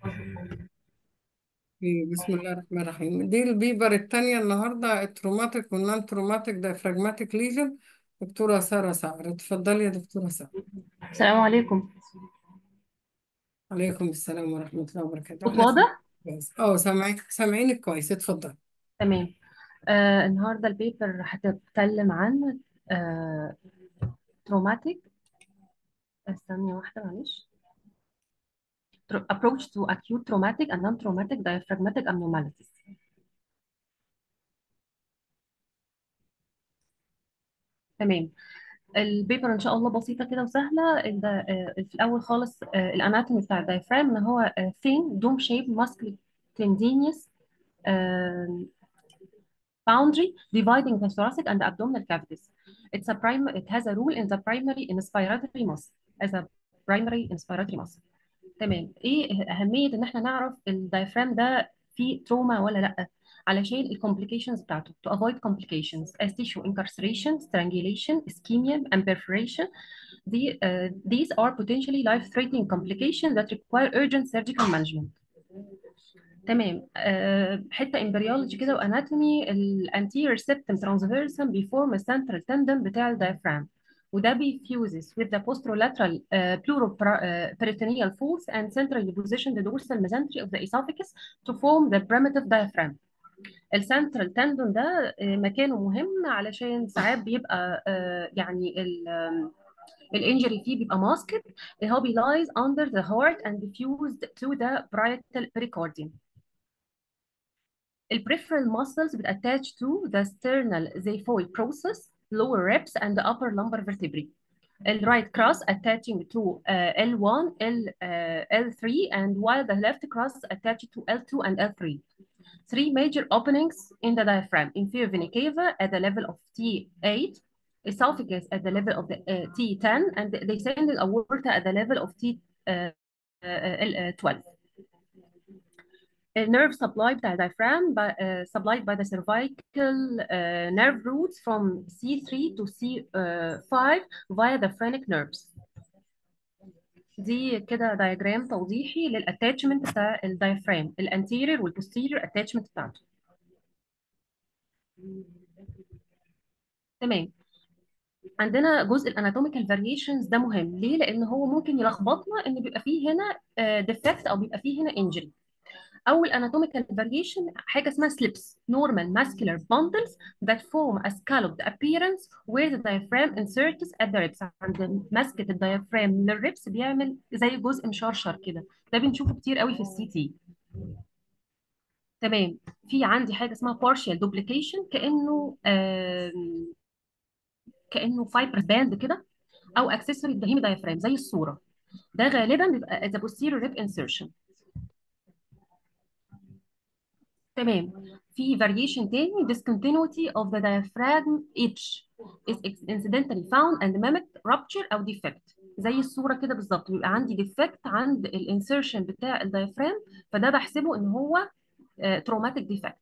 إيه، بسم الله الرحمن الرحيم دي البيبر التانية النهاردة التروماتيك والنون تروماتيك دايفراجماتيك ليجن دكتورة سارة سعر اتفضلي يا دكتورة سارة السلام عليكم عليكم السلام ورحمة الله وبركاته صوت أهلا وسهلا واضح؟ كويس اه سامعك سامعينك كويس اتفضل تمام آه النهارده البيبر هتتكلم عن آه traumatic استني واحدة معلش Tro- approach to acute traumatic and non-traumatic diaphragmatic abnormalities تمام البيبر ان شاء الله بسيطة كده وسهلة ال- آه، في الأول خالص آه الاناتومي بتاع الدايفرام ان هو آه thin dome shaped muscular tendinous آه boundary dividing the thoracic and abdominal cavities. It's a prim it has a role in the primary inspiratory muscle as a primary inspiratory muscle. تمام ايه اهميه ان احنا نعرف الدايفرام ده فيه تروما ولا لا علشان الكومبليكيشنز بتاعته to avoid complications as tissue incarceration strangulation ischemia and perforation the, uh, these are potentially life-threatening complications that require urgent surgical management تمام أه حته امبريولوجي كده واناتومي الانتيريور سيبتم ترانسفيرسم بيفورم السنترال تندم بتاع الدايفرام وده بيفيوزز with the posterolateral uh, pleuroperitoneal folds and centrally positioned dorsal mesentery of the esophagus to form the primitive diaphragm. السنترال تندون ده آه، مكانه مهم علشان ساعات بيبقى آه، يعني الانجري فيه بيبقى ماسكت هو بيلايز under the heart and diffused to the parietal pericardium. The peripheral muscles that attach to the sternal xiphoid process, lower ribs, and the upper lumbar vertebrae. The right cross attaching to uh, L1, L, uh, L3, and while the left cross attached to L2 and L3. Three major openings in the diaphragm, inferior vena cava at the level of T8, esophagus at the level of the uh, T10, and the descending aorta at the level of T12. nerve supply بتاع diaphragm by, uh, supplied by the cervical uh, nerve roots from C3 to C5 via the phrenic nerves. دي كده diagram توضيحي للاتاتشمنت بتاع الدايفرام الانتيرير والبوستيرير اتاتشمنت بتاعته تمام عندنا جزء الاناتوميكال فاريشنز ده مهم ليه لان هو ممكن يلخبطنا ان بيبقى فيه هنا ديفكت او بيبقى فيه هنا انجري اول anatomical variation حاجه اسمها slips normal muscular bundles that form a scalloped appearance where the diaphragm inserts at the ribs عند مسكه الديافرام للريبس بيعمل زي جزء مشرشر كده ده بنشوفه كتير قوي في السي تي تمام في عندي حاجه اسمها partial duplication كانه آم، كانه fibrous band كده او accessory الدهيمي diaphragm زي الصوره ده غالبا بيبقى the posterior rib insertion تمام في variation تاني discontinuity of the diaphragm edge is incidentally found and mimic rupture أو defect زي الصورة كده بالظبط بيبقى عندي defect عند الانسيرشن بتاع الدايفرام فده بحسبه ان هو آه، traumatic defect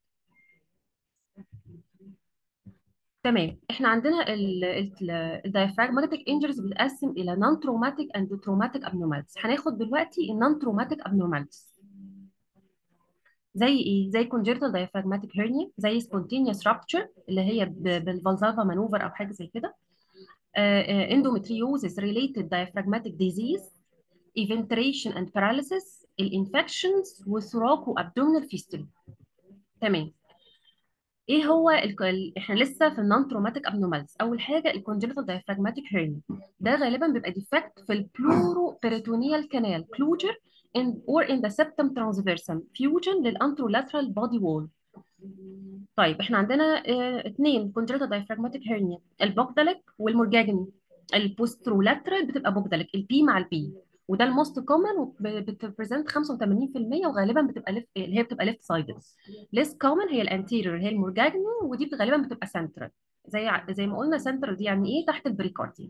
تمام احنا عندنا الدايفراجماتيك انجريز بتتقسم الى non traumatic and traumatic abnormalities هناخد دلوقتي النون traumatic abnormalities زي ايه زي congenital diaphragmatic hernia زي spontaneous rupture اللي هي ب- بالفالزافا مانوفر او حاجه زي كده آه، آه، endometriosis related diaphragmatic disease eventuation and paralysis الانفكشنز وثراكو abdominal fistula تمام ايه هو ال... ال- احنا لسه في النون تروماتيك ابنورمالز اول حاجه الكونجنتال diaphragmatic hernia ده غالبا بيبقى ديفكت في البلورو peritoneal canal closure in or in the septum transversum fusion للانترولاترال body wall طيب احنا عندنا اه اتنين congenital diaphragmatic hernia البوكداليك والمورجاجني البوسترولاترال بتبقى بوكداليك البي مع البي وده الموست كومن بتبريزنت 85% وغالبا بتبقى ليفت اللي هي بتبقى ليفت سايدد ليس كومن هي الانتيريور هي المورجاجني ودي بت- غالبا بتبقى سنترال زي ع- زي ما قلنا سنترال دي يعني ايه تحت البريكارديوم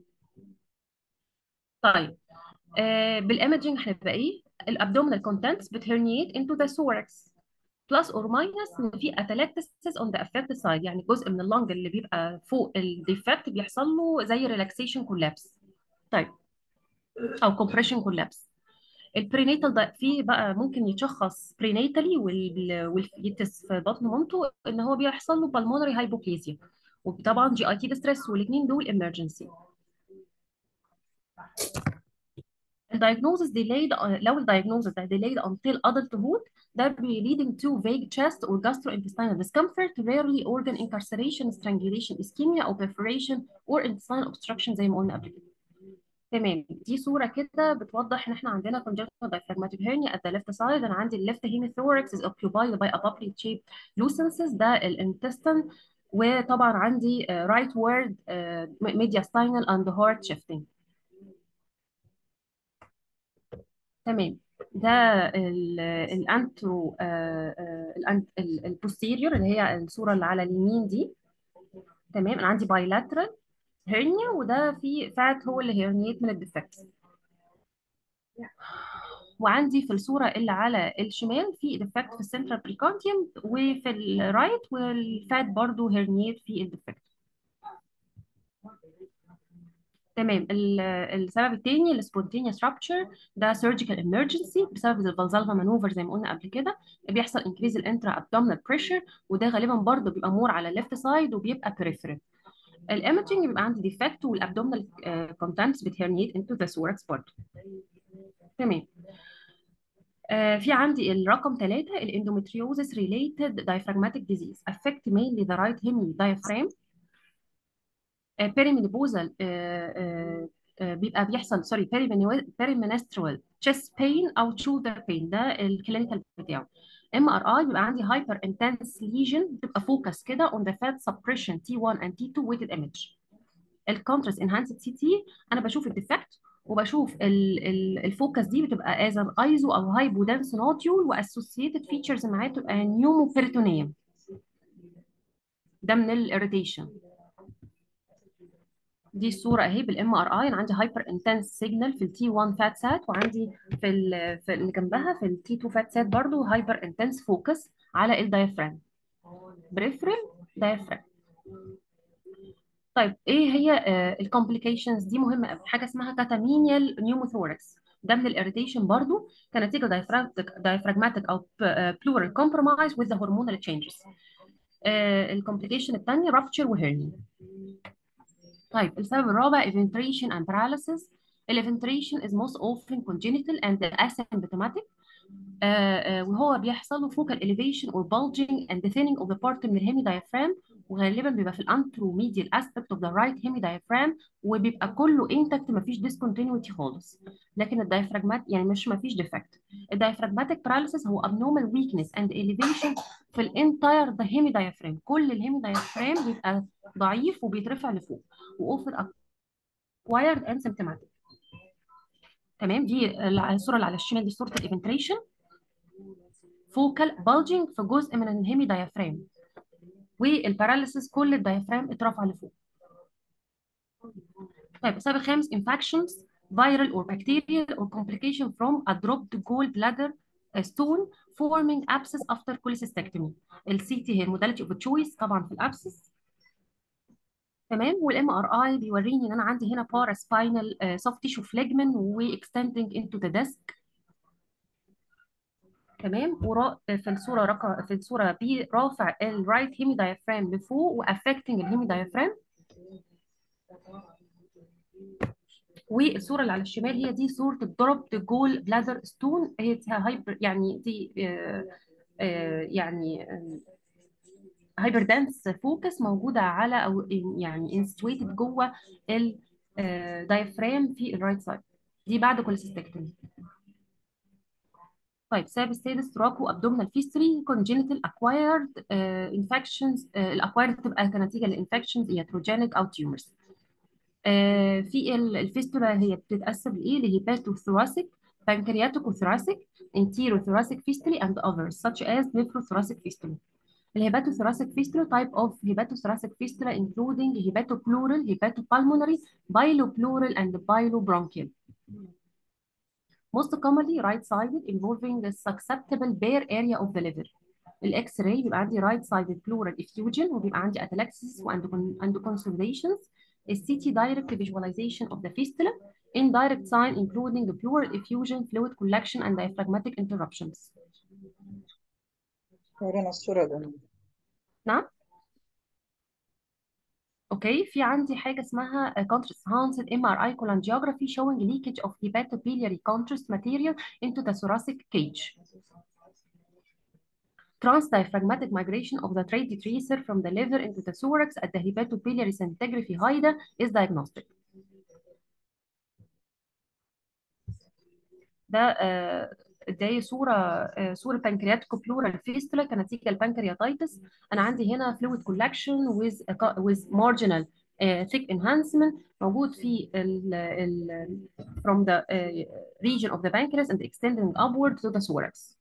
طيب آه بالايمجنج هنبقى ايه الابدومينال كونتنتس بتهرنيت انتو ذا ثوركس بلس اور ماينس ان في اتلاكتسس اون ذا افكت سايد يعني جزء من اللنج اللي بيبقى فوق الديفكت بيحصل له زي ريلاكسيشن كولابس طيب او كومبريشن كولابس البرينيتال ده فيه بقى ممكن يتشخص برينيتالي والفيتس في بطن مامته ان هو بيحصل له بالمونري هايبوكليزيا وطبعا جي اي تي ديستريس والاثنين دول emergency الدايجنوزس delayed لو الدايجنوزس ده delayed until adulthood ده بي leading to vague chest or gastrointestinal discomfort rarely organ incarceration strangulation ischemia or perforation or intestinal obstruction زي ما قلنا قبل كده تمام دي صورة كده بتوضح ان احنا عندنا congenital diaphragmatic hernia at the left side انا عندي ال left hemithorax is occupied by appropriate shaped lucences ده الانتستين وطبعا عندي uh, rightward uh, mediastinal and heart shifting تمام ده الانترو البوستيريور اللي هي الصورة اللي على اليمين دي تمام انا عندي bilateral هيرنيا وده في فات هو اللي هيرنيت من الديفكت وعندي في الصورة اللي على الشمال في ديفكت في السنترال بريكونتيوم وفي الرايت والفات برضو هيرنيت في الديفكت تمام ال- السبب التاني السبونتينيوس رابتشر ده سيرجيكال امرجنسي بسبب الفالزالفا مانوفر زي ما قلنا قبل كده بيحصل انكريز الانترا ابدومينال بريشر وده غالبا برضه بيبقى مور على الليفت سايد وبيبقى بريفرال الايمجنج بيبقى عندي ديفكت والابدومينال كونتنتس بتهرنيت انتو ذا سوركس برضه تمام آه في عندي الرقم ثلاثة الاندومتريوزس ريليتد diaphragmatic disease affect mainly the right hemi diaphragm بيريمينيبوزال بيبقى بيحصل سوري بيريمينسترال تشيست بين او شولدر بين ده الكلينيكال بتاعه ام ار اي بيبقى عندي هايبر انتنس ليجن بتبقى فوكس كده اون ذا فات سبريشن تي 1 اند تي 2 ويتد ايمج الكونتراست انهانسد سي تي انا بشوف الديفكت وبشوف الفوكس دي بتبقى از ان ايزو او هايبو دانس نوديول واسوسييتد فيتشرز معاه بتبقى نيومو بيريتونيوم ده من الاريتيشن دي الصوره اهي بالام ار اي انا عندي هايبر انتنس سيجنال في التي 1 فات سات وعندي في ال في اللي جنبها في التي 2 فات سات برضه هايبر انتنس فوكس على الدايفرام بريفرال دايفرام طيب ايه هي الكومبليكيشنز دي مهمه قوي حاجه اسمها كاتامينيال نيوموثوركس ده من الاريتيشن برضو كنتيجه diaphragmatic او pleural compromise with the hormonal changes الكومبليكيشن الثانيه rupture وهيرنيا طيب السبب الرابع eventuation and paralysis eventuation is most often congenital and asymptomatic آه آه وهو بيحصل له focal elevation or bulging and thinning of the part من الهيمي diaphragm وغالبا بيبقى في الانتروميديال aspect of the right hemi diaphragm وبيبقى كله intact مفيش discontinuity خالص لكن الدايفراجمات يعني مش مفيش defect الدايفراجماتيك paralysis هو abnormal weakness and elevation في الانتاير the hemi diaphragm كل الهيمي diaphragm بيبقى ضعيف وبيترفع لفوق واوفر acquired and symptomatic تمام دي الصوره اللي على الشمال دي صوره الايفنتريشن فوكال بالجنج في جزء من الهيمي دايفرام والباراليسيس كل الدايفرام اترفع لفوق طيب السبب الخامس infections viral or bacterial or complication from a dropped gallbladder stone forming abscess after cholecystectomy السي تي هي الموداليتي اوف تشويس طبعا في الابسس تمام والام ار اي بيوريني ان انا عندي هنا بارا سباينال سوفت تيشو فليجمن واكستندنج انتو ذا ديسك تمام ورا في الصوره رقم في الصوره بي رافع الرايت هيمي دايفرام لفوق وافكتنج الهيمي دايفرام والصوره اللي على الشمال هي دي صوره الضرب جول بلادر ستون هي هايبر يعني دي آه آه يعني هايبر دانس فوكس موجوده على او يعني انستويتد جوه الدايفرام في الرايت سايد دي بعد كوليسيستكتومي طيب سبب السادس تراكو ابدومينال فيستري كونجينيتال اكوايرد انفكشنز الاكوايرد بتبقى كنتيجه للانفكشنز ياتروجينيك او تيومرز في الفيستولا هي بتتقسم لايه لهيباتوثوراسيك pancreaticothoracic enterothoracic fistulae and others such as nephrothoracic fistulae الهيباتوثوراسيك fistula type of hepatothoracic fistula including hepatopleural, hepatopulmonary, bilopleural and bilobronchial. Most commonly right-sided involving the susceptible bare area of the liver. الاكس راي بيبقى عندي right sided pleural effusion وبيبقى عندي atelectasis and consolidations. السي تي direct visualization of the fistula indirect sign including pleural effusion fluid collection and diaphragmatic interruptions ورينا الصورة ده نعم اوكي في عندي حاجه اسمها uh, contrast enhanced MRI cholangiography showing leakage of hepatobiliary contrast material into the thoracic cage transdiaphragmatic migration of the trade tracer from the liver into the thorax at the hepatobiliary scintigraphy HIDA is diagnostic. ده آه، ده صورة آه، صورة pancreatic pleural fistula كنتيجة البنكرياتيتس أنا عندي هنا fluid collection with a- with marginal آه، thick enhancement موجود في ال ال from the آه، region of the pancreas and extending upward to the thorax.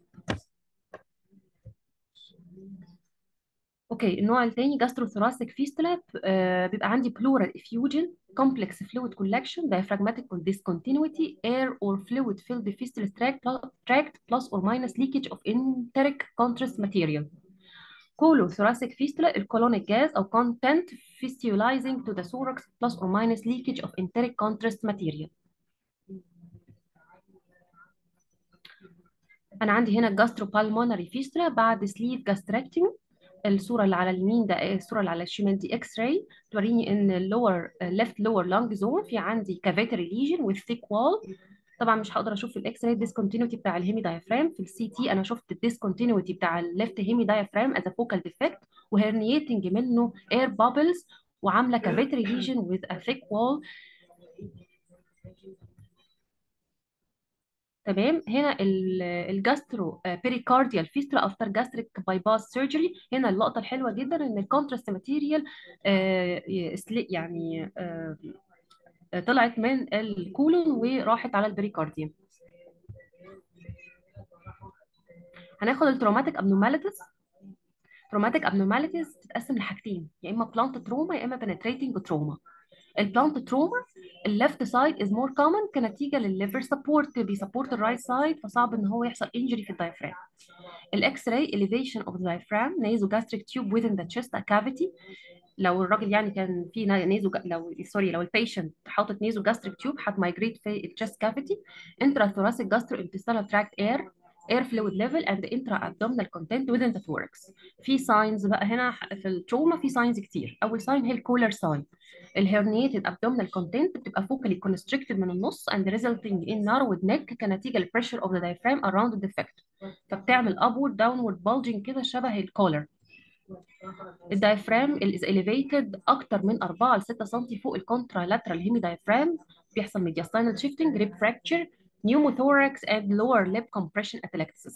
اوكي النوع الثاني جاستروثوراسيك فيستولا آه بيبقى عندي pleural effusion complex fluid collection diaphragmatic discontinuity air or fluid filled fistula tract tract plus or minus leakage of enteric contrast material colothoracic fistula الcolonic gas او content fistulizing to the thorax plus or minus leakage of enteric contrast material انا عندي هنا gastropulmonary fistula بعد sleeve gastrectomy الصوره اللي على اليمين ده الصوره اللي على الشمال دي اكس راي توريني ان اللور ليفت لور لانج زون في عندي كافيتري ليجن with thick wall طبعا مش هقدر اشوف في الاكس راي الديسكونتينيوتي بتاع الهيمي دايفرام في السي تي انا شفت الديسكونتينيوتي بتاع الليفت هيمي دايفرام از فوكال ديفكت وهرنيتنج منه اير بابلز وعامله كافيتري ليجن with a thick wall تمام هنا الجاسترو بيريكارديال فيستولا افتر جاستريك باي باس سيرجري هنا اللقطه الحلوه جدا ان الكونتراست ماتيريال يعني آه، طلعت من الكولون وراحت على البريكارديوم هناخد التروماتيك ابنورماليتيز تروماتيك ابنورماليتيز تتقسم لحاجتين يا اما بلانت تروما يا اما بنتريتنج تروما البلانت تروما الليفت سايد از مور كومن كنتيجه للليفر سبورت بيسبورت الرايت سايد فصعب ان هو يحصل انجري في الدايفرام الاكس راي elevation of the diaphragm nasogastric tube within the chest cavity لو الراجل يعني كان في نيزو لو سوري لو البيشنت حاطط نيزو جاستريك تيوب هتمايجريت في الشست كافيتي انترا ثوراسيك جاسترو intestinal tract air air fluid level and intra abdominal content within the thorax في ساينز بقى هنا في التروما في ساينز كتير اول ساين هي الكولر ساين الهرنيتد abdominal content بتبقى focally constricted من النص and resulting in narrowed neck كنتيجه للpressure of the diaphragm around the defect فبتعمل upward downward bulging كده شبه الكولر الدايفرام is elevated اكتر من 4 ل 6 سم فوق الكونترالاترال هيمي دايفرام بيحصل mediastinal shifting rib fracture pneumothorax and lower lip compression atelectasis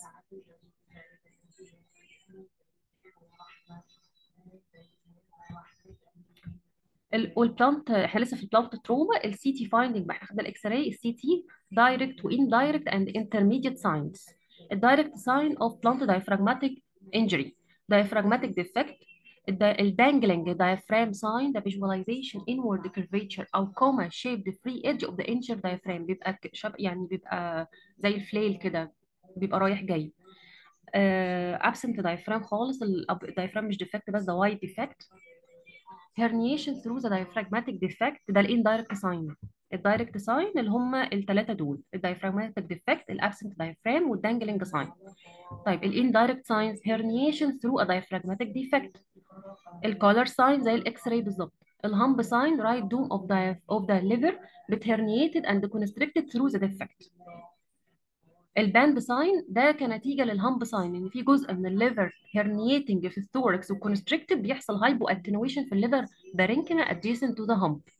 ال- والبلانت احنا لسه في البلانت تروما السي تي فايندنج بقى احنا خدنا الاكس راي السي تي دايركت واندايركت اند انترميديت ساينز الدايركت ساين اوف بلانت diaphragmatic injury diaphragmatic defect الدانجلينج diaphragm sign the visualization inward curvature او coma shaped free edge of the injured diaphragm بيبقى ك- شب يعني بيبقى زي الفليل كده بيبقى رايح جاي uh, absent diaphragm خالص الدايفرام مش defect بس ده wide defect herniation through the diaphragmatic defect ده الاندايركت ساين الدايركت ساين اللي هم الثلاثه دول الدايفراجماتيك ديفكت الابسنت diaphragm والدانجلينج ساين طيب الاندايركت ساينز herniation through a diaphragmatic defect الكولر ساين زي الاكس راي بالظبط الهامب ساين right dome of the of the liver بت herniated and constricted through the defect الباند ساين ده كنتيجه للهامب ساين ان في جزء من الليفر herniating في الثوركس وكونستريكتد بيحصل هايبو اتنويشن في الليفر بارينكيما adjacent to the hump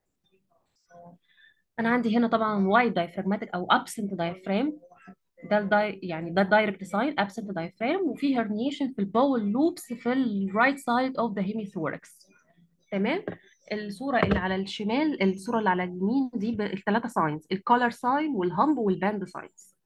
انا عندي هنا طبعا وايد diaphragmatic او absent diaphragm ده الداي يعني ده الدايركت ساين absent diaphragm وفي herniation في البول لوبس في الرايت سايد اوف ذا هيميثوركس تمام الصوره اللي على الشمال الصوره اللي على اليمين دي الثلاثه ساينز الكولر ساين والهامب والباند ساينز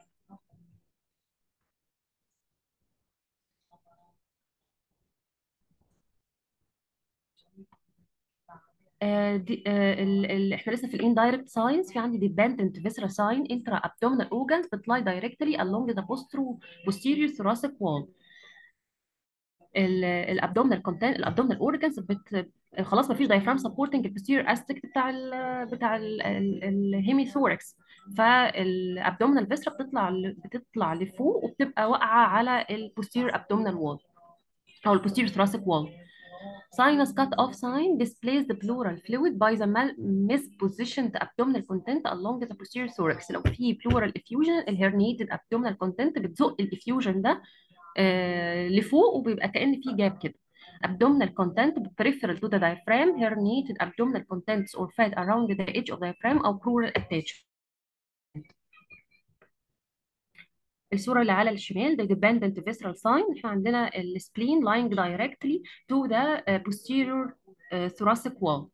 آه دي آه ال ال احنا لسه في الاندايركت ساينز في عندي dependent visceral sign intra abdominal organs that lie directly along the postero- posterior thoracic wall الابدومينال كونتنت الابدومينال اورجانز بت خلاص ما فيش diaphragm supporting البوستيريور اسبكت بتاع ال بتاع الهيميثوركس فالابدومينال فيسرا بتطلع ل- بتطلع لفوق وبتبقى واقعه على البوستيريور ابدومينال وول او البوستيريور thoracic wall Sinus cut-off sign displays the pleural fluid by the mal- mispositioned abdominal content along the posterior thorax. لو في pleural effusion الherniated abdominal content بتزق الافيوجن ده آه لفوق وبيبقى كأن في جاب كده. Abdominal content peripheral to the diaphragm, herniated abdominal contents or fat around the edge of diaphragm أو pleural attachment. الصورة اللي على الشمال ده dependent visceral sign احنا عندنا السبلين lying directly to the uh, posterior uh, thoracic wall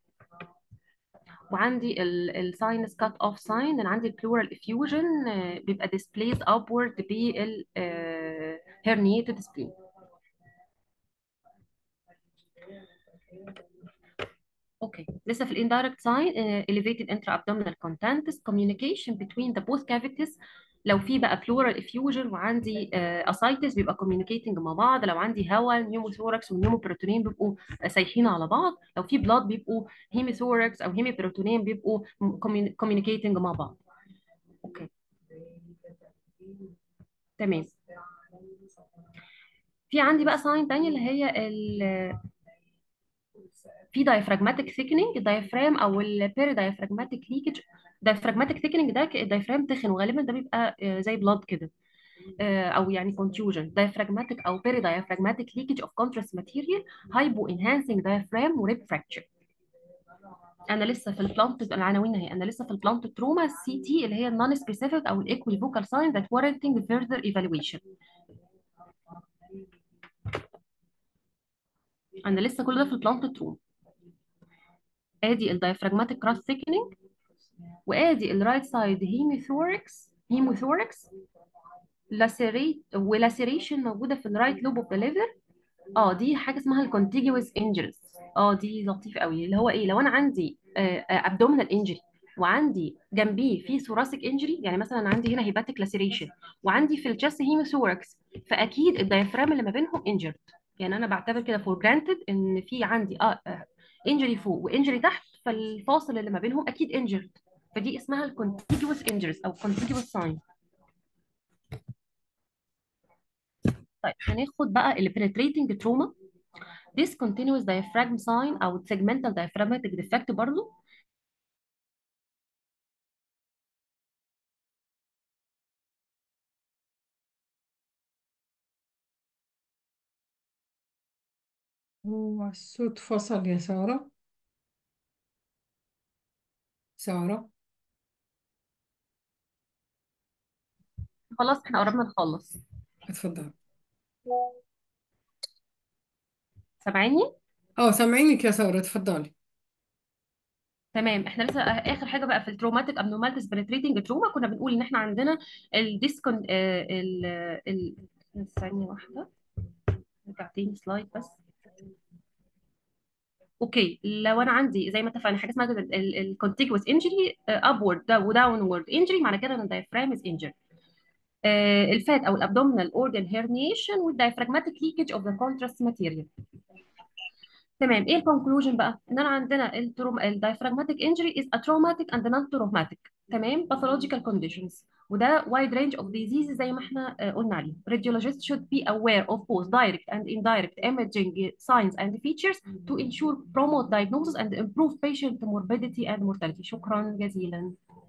وعندي الساينس كات اوف ساين انا عندي البلورال افيوجن بيبقى displaced upward بال uh, herniated spleen اوكي لسه في الاندايركت ساين elevated intra-abdominal contents communication between the both cavities لو في بقى pleural effusion وعندي uh, ascites بيبقى communicating مع بعض لو عندي هواء النيوموثوركس والنيوموبروتونين بيبقوا سايحين على بعض لو في blood بيبقوا هيميثوركس او هيميبروتونين بيبقوا communi- communicating مع بعض اوكي تمام في عندي بقى ساين تانية اللي هي ال في diaphragmatic thickening الدايفرام او البيري diaphragmatic leakage diaphragmatic thickening ده ك- الدايفرام تخن وغالبا ده بيبقى آه، زي بلاد كده آه، او يعني contusion diaphragmatic او peri diaphragmatic leakage of contrast material hypo enhancing diaphragm و rib fracture انا لسه في البلانت العناوين اهي انا لسه في البلانت تروما السي تي اللي هي النون سبيسيفيك او الايكوال فوكال ساين that warranting further evaluation انا لسه كل ده في البلانت تروما ادي الدايفراجماتيك كراس ثيكنينج وادي الرايت سايد هيموثوركس هيموثوركس لاسيريت ولاسيريشن موجوده في الرايت لوب اوف ذا ليفر اه دي حاجه اسمها الكونتيجوس انجريز اه دي لطيفه قوي اللي هو ايه لو انا عندي ابدومينال انجري وعندي جنبيه في ثوراسيك انجري يعني مثلا عندي هنا هيباتيك لاسيريشن وعندي في الجست هيموثوركس فاكيد الدايفرام اللي ما بينهم انجرد يعني انا بعتبر كده فور جرانتد ان في عندي اه انجري فوق وانجري تحت فالفاصل اللي ما بينهم اكيد انجرد فدي اسمها الكونتيجوس انجريز او كونتيجوس ساين طيب هناخد بقى البريتريتنج تروما discontinuous diaphragm sign او segmental diaphragmatic defect برضو هو الصوت فصل يا سارة سارة خلاص احنا قربنا نخلص اتفضل سامعيني اه سامعينك يا سارة اتفضلي تمام احنا لسه اخر حاجه بقى في التروماتيك ابنورماليتيز بريتريتنج تروما كنا بنقول ان احنا عندنا الديسكون ال ال ثانيه واحده نرجع تاني سلايد بس اوكي لو انا عندي زي ما اتفقنا حاجه اسمها الكونتيجوس انجري ابورد وداونورد انجري معنى كده ان الدايفرام از انجري الفات او الابدومينال اورجان هيرنيشن والدايفراجماتيك ليكج اوف ذا كونتراست ماتيريال تمام ايه الكونكلوجن بقى ان انا عندنا التروم الدايفراجماتيك انجري از ا traumatic and non traumatic تمام pathological conditions وده wide range of diseases زي ما احنا آه، قلنا عليه radiologists should be aware of both direct and indirect imaging signs and features to ensure promote diagnosis and improve patient morbidity and mortality شكرا جزيلا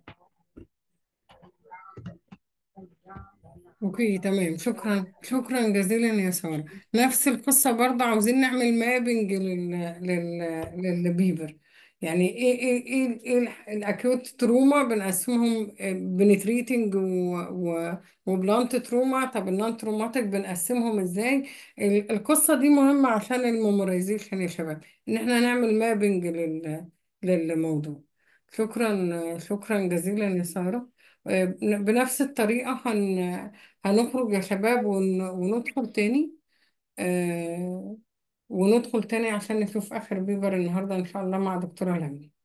اوكي تمام شكرا شكرا جزيلا يا سارة نفس القصة برضه عاوزين نعمل مابنج لل... لل... للبيبر يعني ايه ايه ايه, إيه ال- الاكيوت تروما بنقسمهم بنتريتنج و... و... وبلانت تروما طب النون تروماتيك بنقسمهم ازاي ال- القصة دي مهمة عشان الميمورايزيشن يا شباب ان احنا نعمل مابنج لل... للموضوع شكرا شكرا جزيلا يا سارة آه، بنفس الطريقة هن... هنخرج يا شباب ون... وندخل تاني آه... وندخل تاني عشان نشوف آخر بيبر النهاردة إن شاء الله مع دكتورة لميا